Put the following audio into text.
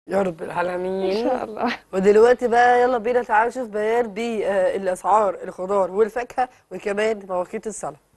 يا رب ان العالمين شاء الله ودلوقتي بقى يلا بينا تعالوا نشوف بيان بالاسعار الخضار والفاكهه وكمان مواقيت الصلاه